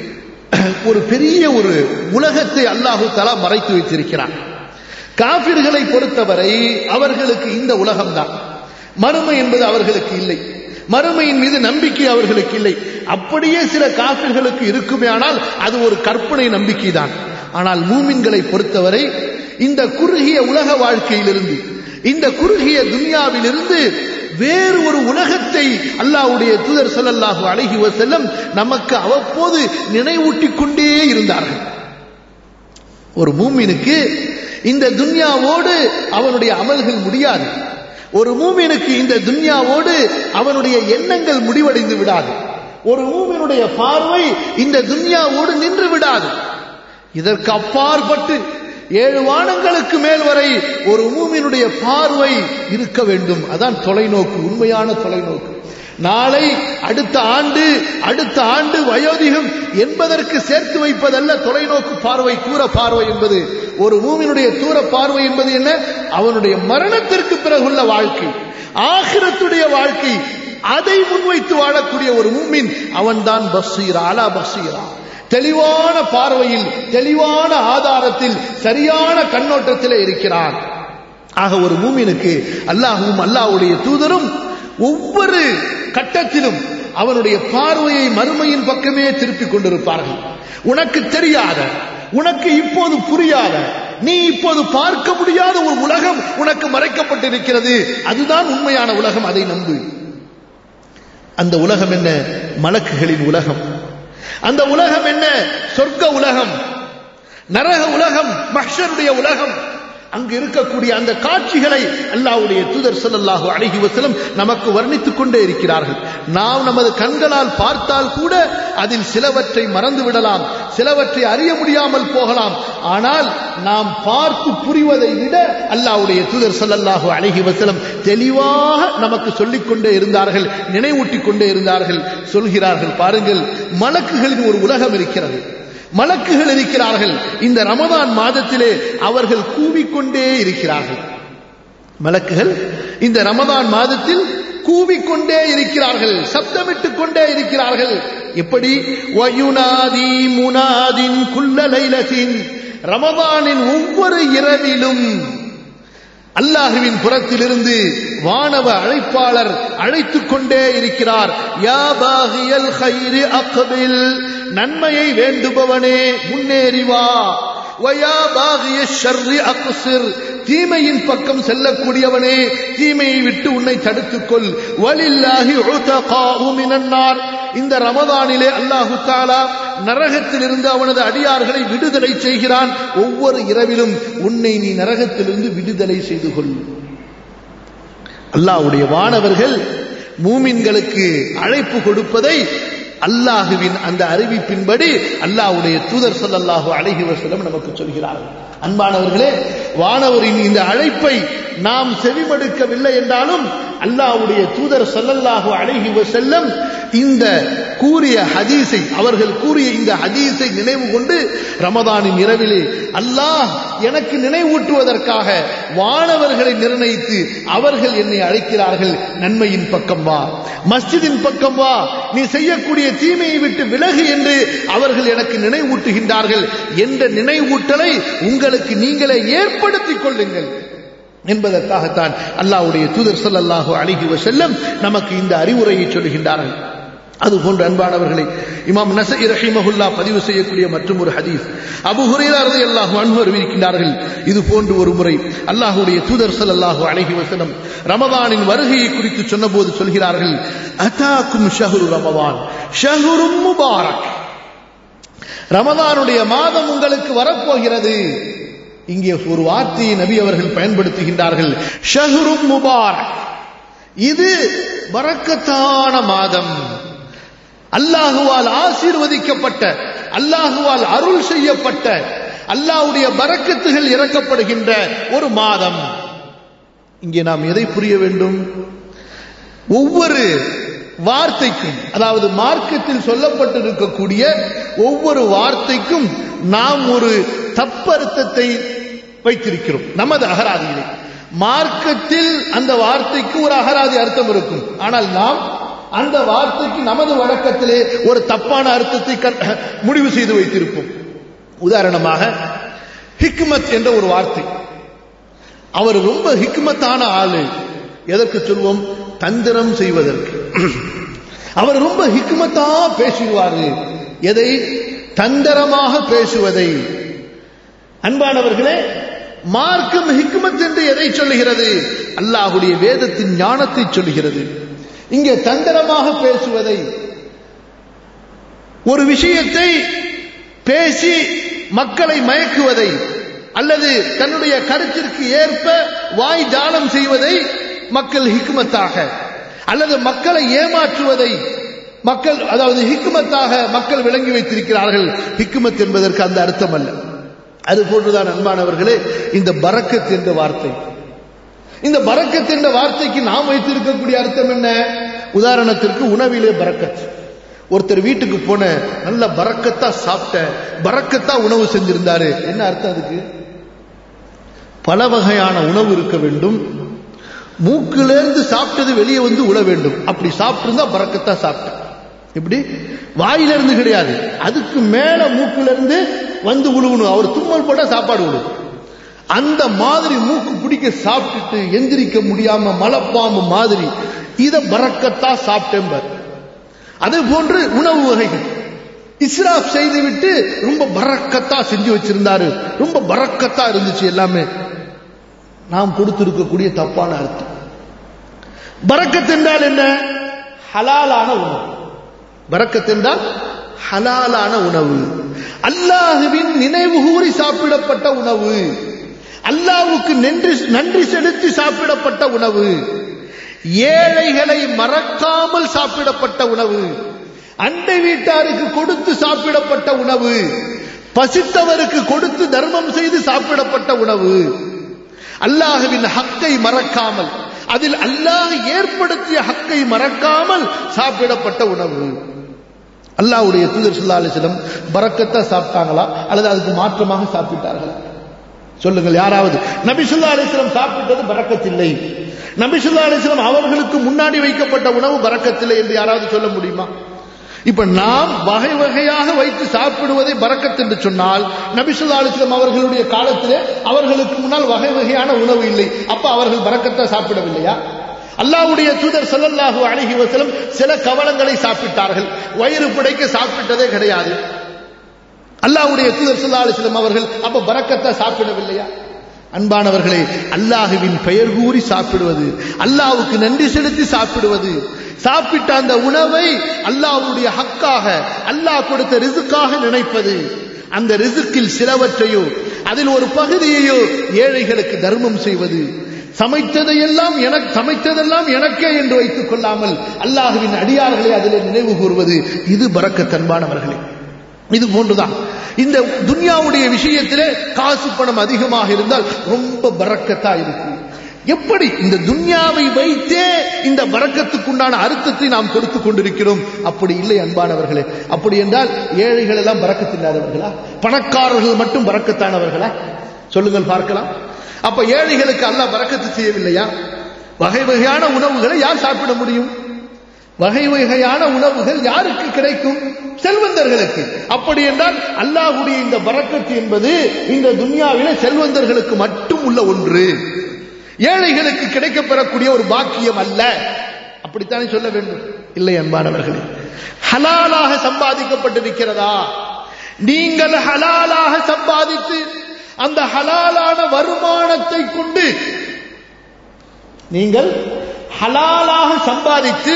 ஒரு பெரிய ஒரு உலகத்தை அல்லாஹு தலா மறைத்து வைத்திருக்கிறான் காபிர்களை பொறுத்தவரை அவர்களுக்கு இந்த உலகம்தான் மறுமை என்பது அவர்களுக்கு இல்லை மறுமையின் மீது நம்பிக்கை அவர்களுக்கு இல்லை அப்படியே சில காபிர்களுக்கு இருக்குமே ஆனால் அது ஒரு கற்பனை நம்பிக்கை தான் ஆனால் மூமின்களை பொறுத்தவரை இந்த குறுகிய உலக வாழ்க்கையிலிருந்து இந்த குறுகிய துன்யாவிலிருந்து வேறு ஒரு உலகத்தை அல்லாவுடைய தூதர் சொல்லல்லாஹு அழகி செல்லம் நமக்கு அவ்வப்போது நினைவூட்டிக் கொண்டே இருந்தார்கள் ஒரு மூமினுக்கு இந்த துன்யாவோடு அவனுடைய அமல்கள் முடியாது ஒரு மூமினுக்கு இந்த துன்யாவோடு அவனுடைய எண்ணங்கள் முடிவடைந்து விடாது ஒரு மூமினுடைய பார்வை இந்த துன்யாவோடு நின்று விடாது இதற்கு அப்பாற்பட்டு ஏழு வானங்களுக்கு மேல் வரை ஒரு மூமினுடைய பார்வை இருக்க வேண்டும் அதான் தொலைநோக்கு உண்மையான தொலைநோக்கு நாளை அடுத்த ஆண்டு அடுத்த ஆண்டு வயோதிகம் என்பதற்கு சேர்த்து வைப்பதல்ல தொலைநோக்கு பார்வை தூர பார்வை என்பது ஒரு மூமினுடைய தூர பார்வை என்பது என்ன அவனுடைய மரணத்திற்கு பிறகுள்ள வாழ்க்கை ஆகிரத்துடைய வாழ்க்கை அதை முன்வைத்து வாழக்கூடிய ஒரு மூமின் அவன்தான் பஸ்ஸீரா அலா பஸ்ஸீரா தெளிவான பார்வையில் தெளிவான ஆதாரத்தில் சரியான கண்ணோட்டத்தில் இருக்கிறான் ஆக ஒரு மூமினுக்கு அல்லாஹும் அல்லாஹுடைய தூதரும் ஒவ்வொரு கட்டத்திலும் அவனுடைய பார்வையை மறுமையின் பக்கமே திருப்பிக் கொண்டிருப்பார்கள் உனக்கு தெரியாத உனக்கு இப்போது புரியாத நீ இப்போது பார்க்க முடியாத ஒரு உலகம் உனக்கு மறைக்கப்பட்டிருக்கிறது அதுதான் உண்மையான உலகம் அதை நம்பு அந்த உலகம் என்ன மலக்குகளின் உலகம் அந்த உலகம் என்ன சொர்க்க உலகம் நரக உலகம் மஹ்ஷருடைய உலகம் அங்கு இருக்கக்கூடிய அந்த காட்சிகளை அல்லாஹ்வுடைய தூதர் ஸல்லல்லாஹு அலைஹி வஸல்லம் நமக்கு வர்ணித்துக் கொண்டே இருக்கிறார்கள் நாம் நமது கண்களால் பார்த்தால் கூட அதில் சிலவற்றை மறந்து விடலாம் சிலவற்றை அறிய முடியாமல் போகலாம் ஆனால் நாம் பார்த்து புரிவதை விட அல்லாஹ்வுடைய தூதர் ஸல்லல்லாஹு அலைஹி வஸல்லம் தெளிவாக நமக்கு சொல்லிக் கொண்டே இருந்தார்கள் நினைவூட்டிக் கொண்டே இருந்தார்கள் சொல்கிறார்கள் பாருங்கள் மலக்குகளின் ஒரு உலகம் இருக்கிறது மலக்குகள் இருக்கிறார்கள் இந்த ரமதான் மாதத்திலே அவர்கள் கூவிக்கொண்டே இருக்கிறார்கள் மலக்குகள் இந்த ரமதான் மாதத்தில் கூவிக்கொண்டே இருக்கிறார்கள் சப்தமிட்டுக் கொண்டே இருக்கிறார்கள் எப்படி வயுனாதி முனாதின் குல்லலைலத்தின் ரமதானின் ஒவ்வொரு இரவிலும் அல்லாஹுவின் புறத்திலிருந்து வானவ அழைப்பாளர் அழைத்துக் கொண்டே இருக்கிறார் யா பாகியல் ஹைரி அக்பில் நன்மையை வேண்டுபவனே முன்னேறி வா வயா பாகிய ஷர்ரி அக்சிர் தீமையின் பக்கம் செல்லக்கூடியவனே தீமையை விட்டு உன்னை தடுத்துக் கொள் வலில்லாஹி உதகாஉ மினன்னார் இந்த ரமதானிலே அல்லாஹு தாலா நரகத்திலிருந்து அவனது அடியார்களை விடுதலை செய்கிறான் ஒவ்வொரு இரவிலும் உன்னை நீ நரகத்திலிருந்து விடுதலை செய்து கொள் அல்லாஹ்வுடைய வானவர்கள் மூமின்களுக்கு அழைப்பு கொடுப்பதை அல்லாஹுவின் அந்த அறிவிப்பின்படி அல்லாஹ்வுடைய தூதர் ஸல்லல்லாஹு அலைஹி வஸல்லம் நமக்கு சொல்கிறார்கள் அன்பானவர்களே வானவரின் இந்த அழைப்பை நாம் செவிமடுக்கவில்லை என்றாலும் அல்லாஹ்வுடைய தூதர் ஸல்லல்லாஹு அலைஹி வஸல்லம் இந்த கூறிய ஹதீஸை அவர்கள் கூறிய இந்த ஹதீஸை நினைவு கொண்டு ரமதானின் இரவிலே அல்லாஹ் எனக்கு நினைவூட்டுவதற்காக வானவர்களை நிர்ணயித்து அவர்கள் என்னை அழைக்கிறார்கள் நன்மையின் பக்கம் வா மஸ்ஜிதின் பக்கம் வா நீ செய்யக்கூடிய தீமையை விட்டு விலகு என்று அவர்கள் எனக்கு நினைவூட்டுகின்றார்கள் என்ற நினைவூட்டலை உங்களுக்கு நீங்களே ஏற்படுத்திக் கொள்ளுங்கள் என்பதற்காகத்தான் அல்லாஹ்வுடைய தூதர் ஸல்லல்லாஹு அலைஹி வஸல்லம் நமக்கு இந்த அறிவுரையை சொல்கின்றார்கள் அது போன்ற அன்பானவர்களை இமாம் நசை ரஹிமஹுல்லா பதிவு செய்யக்கூடிய மற்றும் ஒரு ஹதீஸ் அபு ஹுரைரா ரலியல்லாஹு அன்ஹு அறிவிக்கின்றார்கள் இது போன்று ஒரு முறை அல்லாஹ்வுடைய தூதர் ஸல்லல்லாஹு அலைஹி வஸல்லம் ரமதானின் வருகையை குறித்து சொன்னபோது சொல்கிறார்கள் அதாக்கும் ஷஹ்ரு ரமதான் ஷஹ்ரும் முபாரக் ரமதானுடைய மாதம் உங்களுக்கு வரப்போகிறது இங்கே ஒரு வார்த்தையை நபி அவர்கள் பயன்படுத்துகின்றார்கள் ஷஹ்ரும் முபாரக் இது வரக்கத்தான மாதம் அல்லாஹுவால் ஆசீர்வதிக்கப்பட்ட அல்லாஹுவால் அருள் செய்யப்பட்ட அல்லாஹ்வுடைய பரக்கத்துகள் இறக்கப்படுகின்ற ஒரு மாதம் இங்கே நாம் எதை புரிய வேண்டும் ஒவ்வொரு வார்த்தைக்கும் அதாவது மார்க்கத்தில் சொல்லப்பட்டிருக்கக்கூடிய ஒவ்வொரு வார்த்தைக்கும் நாம் ஒரு தப்பர்த்தத்தை வைத்திருக்கிறோம் நமது அகராதியிலே மார்க்கத்தில் அந்த வார்த்தைக்கு ஒரு அகராதி அர்த்தம் இருக்கும் ஆனால் நாம் அந்த வார்த்தைக்கு நமது வழக்கத்திலே ஒரு தப்பான அர்த்தத்தை கற்- முடிவு செய்து வைத்திருப்போம் உதாரணமாக ஹிக்மத் என்ற ஒரு வார்த்தை அவர் ரொம்ப ஹிக்மத்தான ஆளு எதற்கு சொல்வோம் தந்திரம் செய்வதற்கு அவர் ரொம்ப ஹிக்மத்தா பேசுவாரு எதை தந்திரமாக பேசுவதை அன்பானவர்களே மார்க்கம் ஹிக்மத் என்று எதை சொல்லுகிறது அல்லாஹுடைய வேதத்தின் ஞானத்தை சொல்லுகிறது இங்கே தந்திரமாக பேசுவதை ஒரு விஷயத்தை பேசி மக்களை மயக்குவதை அல்லது தன்னுடைய கருத்திற்கு ஏற்ப வாய் ஜாலம் செய்வதை மக்கள் ஹிக்மத்தாக அல்லது மக்களை ஏமாற்றுவதை மக்கள் அதாவது ஹிக்மத்தாக மக்கள் விளங்கி வைத்திருக்கிறார்கள் ஹிக்மத் என்பதற்கு அந்த அர்த்தம் அல்ல அது போன்றுதான் அன்பானவர்களே இந்த பரக்கத் என்ற வார்த்தை இந்த பரக்கத் என்ற வார்த்தைக்கு நாம் வைத்திருக்கக்கூடிய அர்த்தம் என்ன உதாரணத்திற்கு உணவிலே பரக்கத் ஒருத்தர் வீட்டுக்கு போன நல்ல பரக்கத்தா சாப்பிட்ட பரக்கத்தா உணவு செஞ்சிருந்தாரு என்ன அர்த்தம் அதுக்கு பல வகையான உணவு இருக்க வேண்டும் மூக்கிலிருந்து சாப்பிட்டது வெளியே வந்து உழ வேண்டும் அப்படி சாப்பிட்டிருந்தா பறக்கத்தா சாப்பிட்டேன் இப்படி வாயிலிருந்து கிடையாது அதுக்கு மேல மூக்கிலிருந்து வந்து உழுவணும் அவர் தும்மல் போட்டா சாப்பாடு விடும் அந்த மாதிரி மூக்கு பிடிக்க சாப்பிட்டுட்டு எந்திரிக்க முடியாம மலைப்பாம்பு மாதிரி இத பறக்கத்தா சாப்பிட்டேன் அதே போன்று உணவு வகைகள் இஸ்ராப் செய்துவிட்டு ரொம்ப பறக்கத்தா செஞ்சு வச்சிருந்தாரு ரொம்ப பறக்கத்தா இருந்துச்சு எல்லாமே நாம் கொடுத்திருக்கக்கூடிய தப்பான அர்த்தம் பறக்கத் என்றால் என்ன ஹலாலான உணவு பறக்கத் என்றால் ஹலாலான உணவு அல்லாஹுவின் நினைவு கூறி சாப்பிடப்பட்ட உணவு அல்லாவுக்கு நன்றி நன்றி செலுத்தி சாப்பிடப்பட்ட உணவு ஏழைகளை மறக்காமல் சாப்பிடப்பட்ட உணவு அண்டை வீட்டாருக்கு கொடுத்து சாப்பிடப்பட்ட உணவு பசித்தவருக்கு கொடுத்து தர்மம் செய்து சாப்பிடப்பட்ட உணவு அல்லாஹுவின் ஹக்கை மறக்காமல் அதில் அல்லாஹ் ஏற்படுத்திய ஹக்கை மறக்காமல் சாப்பிடப்பட்ட உணவு அல்லாஹ்வுடைய தூதர் ஸல்லல்லாஹு அலைஹி வஸல்லம் பரக்கத்தா சாப்பிட்டாங்களா அல்லது அதுக்கு மாற்றமாக சாப்பிட்டார்களா சொல்லுங்கள் யாராவது நபி ஸல்லல்லாஹு அலைஹி வஸல்லம் சாப்பிட்டது பரக்கத்தில்லை நபி ஸல்லல்லாஹு அலைஹி வஸல்லம் அவர்களுக்கு முன்னாடி வைக்கப்பட்ட உணவு பரக்கத்தில்லை என்று யாராவது சொல்ல முடியுமா இப்ப நாம் வகை வகையாக வைத்து சாப்பிடுவதை பரக்கத் என்று சொன்னால் நபி ஸல்லல்லாஹு அலைஹி வஸல்லம் அவர்களுடைய காலத்திலே அவர்களுக்கு முன்னால் வகை வகையான உணவு இல்லை அப்ப அவர்கள் பரக்கத்தா சாப்பிடவில்லையா அல்லாஹ்வுடைய தூதர் ஸல்லல்லாஹு அலைஹி வஸல்லம் சில கவலங்களை சாப்பிட்டார்கள் வயிறு புடைக்க சாப்பிட்டதே கிடையாது அல்லாஹ்வுடைய தூதர் ஸல்லல்லாஹு அலைஹி வஸல்லம் அவர்கள் அப்ப பரக்கத்தா சாப்பிடவில்லையா அன்பானவர்களே அல்லாஹுவின் பெயர் கூறி சாப்பிடுவது அல்லாஹ்வுக்கு நன்றி செலுத்தி சாப்பிடுவது சாப்பிட்ட அந்த உணவை அல்லாஹ்வுடைய ஹக்காக அல்லாஹ் கொடுத்த ரிசுக்காக நினைப்பது அந்த ரிசுக்கில் சிலவற்றையோ அதில் ஒரு பகுதியையோ ஏழைகளுக்கு தர்மம் செய்வது சமைத்ததையெல்லாம் எனக்கு சமைத்ததெல்லாம் எனக்கே என்று வைத்துக் கொள்ளாமல் அல்லாஹுவின் அடியார்களை அதிலே நினைவு கூறுவது இது பறக்கத்தன்பானவர்களே இது போன்றுதான் இந்த துன்யாவுடைய விஷயத்திலே காசு பணம் அதிகமாக இருந்தால் ரொம்ப பறக்கத்தா இருக்கும் எப்படி இந்த துன்யாவை வைத்தே இந்த பறக்கத்துக்குண்டான அர்த்தத்தை நாம் கொடுத்து கொண்டிருக்கிறோம் அப்படி இல்லை அன்பானவர்களே அப்படி என்றால் ஏழைகள் எல்லாம் பறக்கத்தில்லாதவர்களா பணக்காரர்கள் மட்டும் பறக்கத்தானவர்களா சொல்லுங்கள் பார்க்கலாம் அப்ப ஏழைகளுக்கு அல்லாஹ் பறக்கத்து செய்யவில்லையா வகை வகையான உணவுகளை யார் சாப்பிட முடியும் வகை வகையான உணவுகள் யாருக்கு கிடைக்கும் செல்வந்தர்களுக்கு அப்படி என்றால் அல்லாஹுடைய இந்த பறக்கத்து என்பது இந்த துன்யாவில செல்வந்தர்களுக்கு மட்டும் உள்ள ஒன்று ஏழைகளுக்கு கிடைக்கப்பெறக்கூடிய ஒரு பாக்கியம் அல்ல அப்படித்தானே சொல்ல வேண்டும் இல்லை அன்பானவர்களே ஹலாலாக சம்பாதிக்கப்பட்டிருக்கிறதா நீங்கள் ஹலாலாக சம்பாதித்து அந்த ஹலாலான வருமானத்தை கொண்டு நீங்கள் ஹலாலாக சம்பாதித்து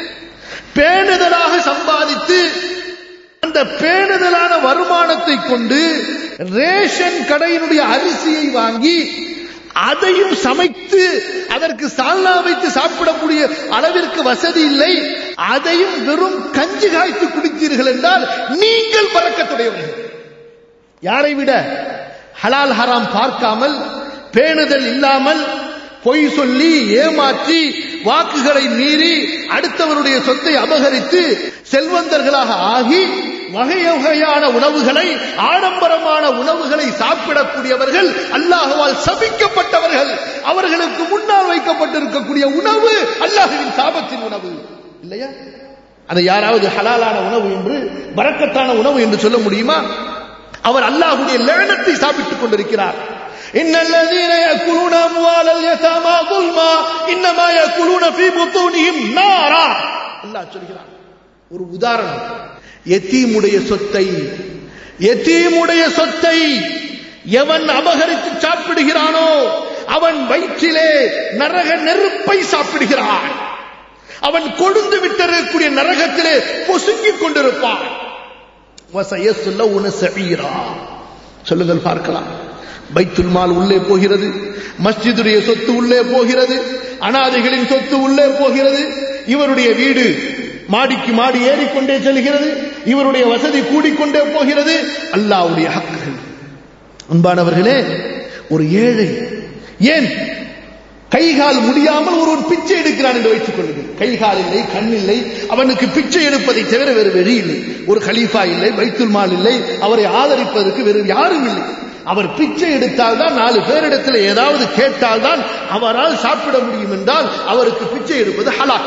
பேணுதலாக சம்பாதித்து அந்த பேணுதலான வருமானத்தை கொண்டு ரேஷன் கடையினுடைய அரிசியை வாங்கி அதையும் சமைத்து அதற்கு சால்னா வைத்து சாப்பிடக்கூடிய அளவிற்கு வசதி இல்லை அதையும் வெறும் கஞ்சி காய்த்து குடித்தீர்கள் என்றால் நீங்கள் பறக்கத்துடையவர்கள் யாரை விட ஹலால் ஹராம் பார்க்காமல் பேணுதல் இல்லாமல் பொய் சொல்லி ஏமாற்றி வாக்குகளை மீறி அடுத்தவருடைய சொத்தை அபகரித்து செல்வந்தர்களாக ஆகி வகை வகையான உணவுகளை ஆடம்பரமான உணவுகளை சாப்பிடக்கூடியவர்கள் அல்லாஹுவால் சபிக்கப்பட்டவர்கள் அவர்களுக்கு முன்னால் வைக்கப்பட்டிருக்கக்கூடிய உணவு அல்லாஹுவின் சாபத்தின் உணவு இல்லையா அதை யாராவது ஹலாலான உணவு என்று பறக்கத்தான உணவு என்று சொல்ல முடியுமா அவர் அல்லாஹுடைய லேனத்தை சாப்பிட்டுக் கொண்டிருக்கிறார் إن الذين يأكلون أموال اليتامى ظلما إنما يأكلون في بطونهم نارا அல்லாஹ் சொல்கிறார் ஒரு உதாரணம் எத்தீமுடைய சொத்தை எத்தீமுடைய சொத்தை எவன் அபகரித்து சாப்பிடுகிறானோ அவன் வயிற்றிலே நரக நெருப்பை சாப்பிடுகிறான் அவன் கொழுந்து விட்டிருக்கக்கூடிய நரகத்திலே பொசுங்கிக் கொண்டிருப்பான் வசையசுல்ல உன சபீரா சொல்லுங்கள் பார்க்கலாம் பைத்துல் மால் உள்ளே போகிறது மஸ்ஜிதுடைய சொத்து உள்ளே போகிறது அனாதைகளின் சொத்து உள்ளே போகிறது இவருடைய வீடு மாடிக்கு மாடி ஏறிக்கொண்டே செல்கிறது இவருடைய வசதி கூடிக்கொண்டே போகிறது அல்லாவுடைய ஹக்குகள் அன்பானவர்களே ஒரு ஏழை ஏன் கைகால் முடியாமல் ஒருவன் பிச்சை எடுக்கிறான் என்று வைத்துக் கொள்ளுங்கள் கைகால் இல்லை கண் இல்லை அவனுக்கு பிச்சை எடுப்பதை தவிர வேறு வெறி இல்லை ஒரு கலீஃபா இல்லை பைத்துல் மால் இல்லை அவரை ஆதரிப்பதற்கு வேறு யாரும் இல்லை அவர் பிச்சை எடுத்தால் தான் நாலு பேரிடத்தில் ஏதாவது கேட்டால் தான் அவரால் சாப்பிட முடியும் என்றால் அவருக்கு பிச்சை எடுப்பது ஹலால்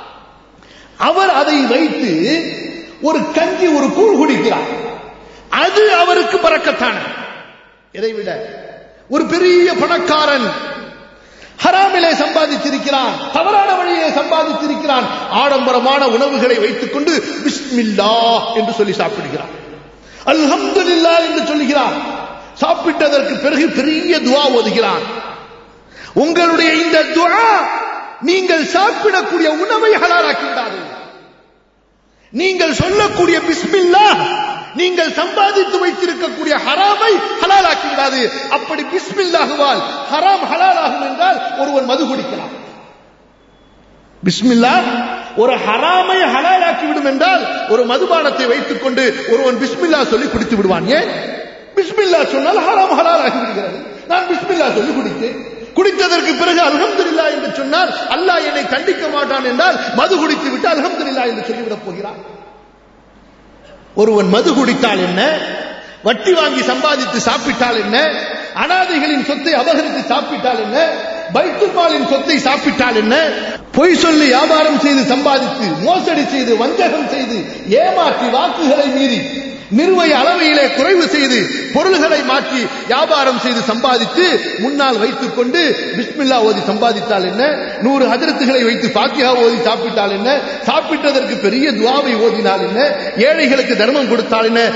அவர் அதை வைத்து ஒரு கஞ்சி ஒரு கூழ் குடிக்கிறார் அது அவருக்கு பறக்கத்தான இதை விட ஒரு பெரிய பணக்காரன் ஹராமிலே சம்பாதித்திருக்கிறான் தவறான வழியை சம்பாதித்திருக்கிறான் ஆடம்பரமான உணவுகளை வைத்துக் கொண்டு பிஸ்மில்லா என்று சொல்லி சாப்பிடுகிறான் அல்ஹம்துலில்லா என்று சொல்லுகிறான் சாப்பிட்டதற்கு பிறகு பெரிய துவா ஓதுகிறான் உங்களுடைய இந்த துவா நீங்கள் சாப்பிடக்கூடிய உணவை ஹலாலாக்கி விடாது நீங்கள் சொல்லக்கூடிய பிஸ்மில்லா நீங்கள் சம்பாதித்து வைத்திருக்கக்கூடிய ஹராமை ஹலாலாக்கி விடாது அப்படி பிஸ்மில்லாகுவால் ஹராம் ஹலாலாகும் என்றால் ஒருவன் மது குடிக்கலாம் பிஸ்மில்லா ஒரு ஹராமை ஹலாலாக்கி விடும் என்றால் ஒரு மதுபானத்தை வைத்துக் கொண்டு ஒருவன் பிஸ்மில்லா சொல்லி குடித்து விடுவான் ஏன் பிஸ்மில்லா சொன்னால் ஹராம் ஹலாலாகி விடுகிறது நான் பிஸ்மில்லா சொல்லி குடித்தேன் குடித்ததற்கு பிறகு அல்ஹம்துலில்லா என்று சொன்னால் அல்லாஹ் என்னை தண்டிக்க மாட்டான் என்றால் மது குடித்து விட்டு அல்ஹம்துலில்லா என்று சொல்லிவிடப் போகிறான் ஒருவன் மது குடித்தால் என்ன வட்டி வாங்கி சம்பாதித்து சாப்பிட்டால் என்ன அனாதைகளின் சொத்தை அபகரித்து சாப்பிட்டால் என்ன பைத்துமாலின் சொத்தை சாப்பிட்டால் என்ன பொய் சொல்லி வியாபாரம் செய்து சம்பாதித்து மோசடி செய்து வஞ்சகம் செய்து ஏமாற்றி வாக்குகளை மீறி நிறுவை அளவையிலே குறைவு செய்து பொருள்களை மாற்றி வியாபாரம் செய்து சம்பாதித்து முன்னால் வைத்துக் கொண்டு பிஸ்மில்லா ஓதி சம்பாதித்தால் என்ன நூறு ஹஜரத்துகளை வைத்து பாத்தியா ஓதி சாப்பிட்டால் என்ன சாப்பிட்டதற்கு பெரிய துவாவை ஓதினால் என்ன ஏழைகளுக்கு தர்மம் கொடுத்தால் என்ன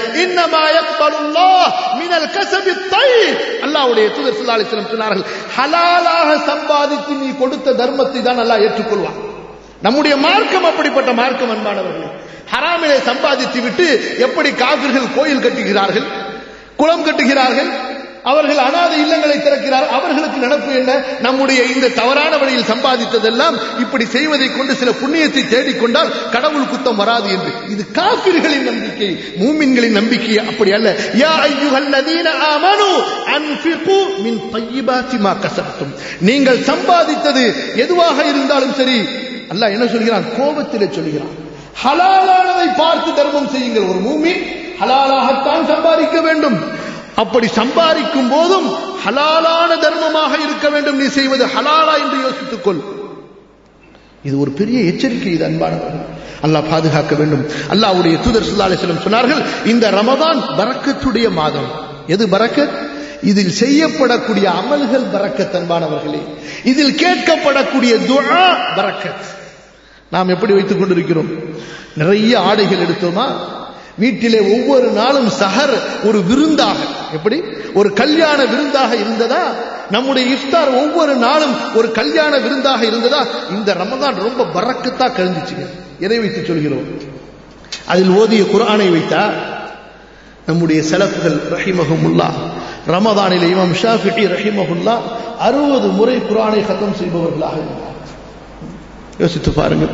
மினல் கசபி தை அல்லாவுடைய தூதர் ஸல்லல்லாஹு அலைஹி வஸல்லம் சொன்னார்கள் ஹலாலாக சம்பாதித்து நீ கொடுத்த தர்மத்தை தான் அல்லாஹ் ஏற்றுக்கொள்வான் நம்முடைய மார்க்கம் அப்படிப்பட்ட மார்க்கம் அன்பானவர்கள் ஹராமிலே சம்பாதித்து விட்டு எப்படி காவிர்கள் கோயில் கட்டுகிறார்கள் குளம் கட்டுகிறார்கள் அவர்கள் அனாதை இல்லங்களை திறக்கிறார் அவர்களுக்கு நினப்பு என்ன நம்முடைய இந்த தவறான வழியில் சம்பாதித்ததெல்லாம் இப்படி செய்வதை கொண்டு சில புண்ணியத்தை தேடிக்கொண்டால் கடவுள் குத்தம் வராது என்று இது காபிர்களின் நம்பிக்கை மூமின்களின் நம்பிக்கை அப்படி அல்ல யா ஐயுஹல்லதீன ஆமனு அன்ஃபிகு மின் தய்யிபாத்தி மா கஸப்தும் நீங்கள் சம்பாதித்தது எதுவாக இருந்தாலும் சரி அல்லாஹ் என்ன சொல்கிறான் கோபத்திலே சொல்கிறான் ஹலாலானதை பார்த்து தர்மம் செய்யுங்கள் ஒரு மூமி ஹலாலாகத்தான் சம்பாதிக்க வேண்டும் அப்படி சம்பாதிக்கும் போதும் ஹலாலான தர்மமாக இருக்க வேண்டும் நீ செய்வது ஹலாலா என்று யோசித்துக் கொள் இது ஒரு பெரிய எச்சரிக்கை இது அன்பானவர்கள் அல்லாஹ் பாதுகாக்க வேண்டும் அல்லாஹ்வுடைய தூதர் ஸல்லல்லாஹு அலைஹி வஸல்லம் சொன்னார்கள் இந்த ரமதான் பரக்கத்துடைய மாதம் எது பரக்கத் இதில் செய்யப்படக்கூடிய அமல்கள் பரக்கத் அன்பானவர்களே இதில் கேட்கப்படக்கூடிய துஆ பரக்கத் நாம் எப்படி வைத்துக் கொண்டிருக்கிறோம் நிறைய ஆடைகள் எடுத்தோமா வீட்டிலே ஒவ்வொரு நாளும் சஹர் ஒரு விருந்தாக எப்படி ஒரு கல்யாண விருந்தாக இருந்ததா நம்முடைய இஃப்தார் ஒவ்வொரு நாளும் ஒரு கல்யாண விருந்தாக இருந்ததா இந்த ரமதான் ரொம்ப பறக்கத்தா கழிஞ்சிச்சுங்க எதை வைத்து சொல்கிறோம் அதில் ஓதிய குரானை வைத்தா நம்முடைய செலப்புகள் ரஹிமஹமுல்லா ரமதானிலே இமாம் ஷாஃபிட்டி ரஹிமஹுல்லா அறுபது முறை குரானை கத்தம் செய்பவர்களாக இருந்தார் யோசித்து பாருங்கள்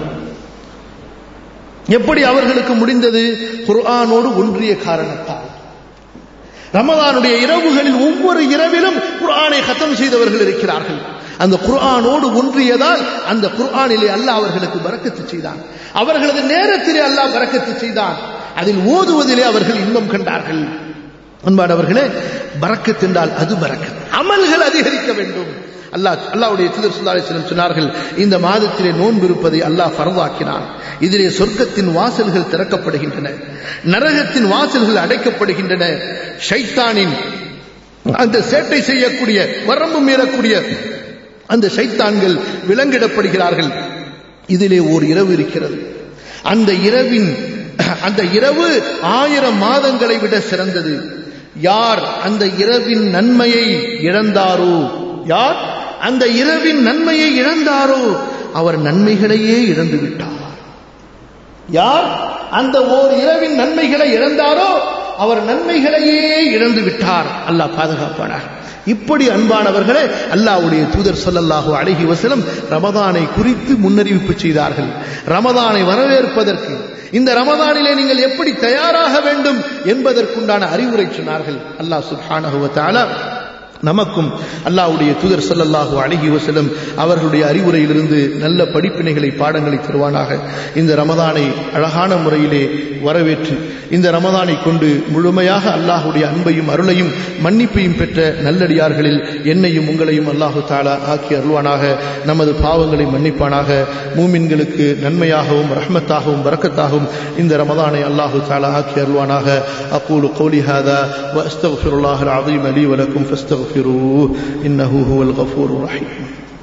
எப்படி அவர்களுக்கு முடிந்தது குர்ஆனோடு ஒன்றிய காரணத்தால் ரமதானுடைய இரவுகளில் ஒவ்வொரு இரவிலும் குர்ஆனை கத்தம் செய்தவர்கள் இருக்கிறார்கள் அந்த குர்ஆனோடு ஒன்றியதால் அந்த குர்ஆனிலே அல்லாஹ் அவர்களுக்கு பறக்கத்து செய்தான் அவர்களது நேரத்திலே அல்லாஹ் பறக்கத்து செய்தான் அதில் ஓதுவதிலே அவர்கள் இன்பம் கண்டார்கள் அன்பானவர்களே பறக்கத் என்றால் அது பறக்கத் அமல்கள் அதிகரிக்க வேண்டும் அல்லாஹ் அல்லாஹ்வுடைய தூதர் ஸல்லல்லாஹு அலைஹி வஸல்லம் சொன்னார்கள் இந்த மாதத்திலே நோன்பு இருப்பதை அல்லாஹ் ஃபர்தாக்கினான் இதிலே சொர்க்கத்தின் வாசல்கள் திறக்கப்படுகின்றன நரகத்தின் வாசல்கள் அடைக்கப்படுகின்றன ஷைத்தானின் அந்த சேட்டை செய்யக்கூடிய வரம்பு மீறக்கூடிய அந்த ஷைத்தான்கள் விலங்கிடப்படுகிறார்கள் இதிலே ஓர் இரவு இருக்கிறது அந்த இரவின் அந்த இரவு ஆயிரம் மாதங்களை விட சிறந்தது யார் அந்த இரவின் நன்மையை இழந்தாரோ யார் அந்த இரவின் நன்மையை இழந்தாரோ அவர் நன்மைகளையே இழந்து விட்டார் யார் அந்த ஓர் இரவின் நன்மைகளை இழந்தாரோ அவர் நன்மைகளையே இழந்து விட்டார் அல்லாஹ் பாதுகாப்பானார் இப்படி அன்பானவர்களே அல்லாஹ்வுடைய தூதர் சொல்லல்லாஹு அழகி வசலம் ரமதானை குறித்து முன்னறிவிப்பு செய்தார்கள் ரமதானை வரவேற்பதற்கு இந்த ரமதானிலே நீங்கள் எப்படி தயாராக வேண்டும் என்பதற்குண்டான அறிவுரை சொன்னார்கள் அல்லாஹ் சுப்ஹானஹு வ தஆலா நமக்கும் அல்லாஹ்வுடைய தூதர் ஸல்லல்லாஹு அலைஹி வஸல்லம் அவர்களுடைய அறிவுரையிலிருந்து நல்ல படிப்பினைகளை பாடங்களை தருவானாக இந்த ரமதானை அழகான முறையிலே வரவேற்று இந்த ரமதானை கொண்டு முழுமையாக அல்லாஹ்வுடைய அன்பையும் அருளையும் மன்னிப்பையும் பெற்ற நல்லடியார்களில் என்னையும் உங்களையும் அல்லாஹு தாலா ஆக்கி அருள்வானாக நமது பாவங்களை மன்னிப்பானாக மூமின்களுக்கு நன்மையாகவும் ரஹ்மத்தாகவும் வரக்கத்தாகவும் இந்த ரமதானை அல்லாஹு தாலா ஆக்கி அருள்வானாக அக்கூலு கோலி ஹாதா وأستغفر الله العظيم لي ولكم فاستغفروه إنه هو الغفور الرحيم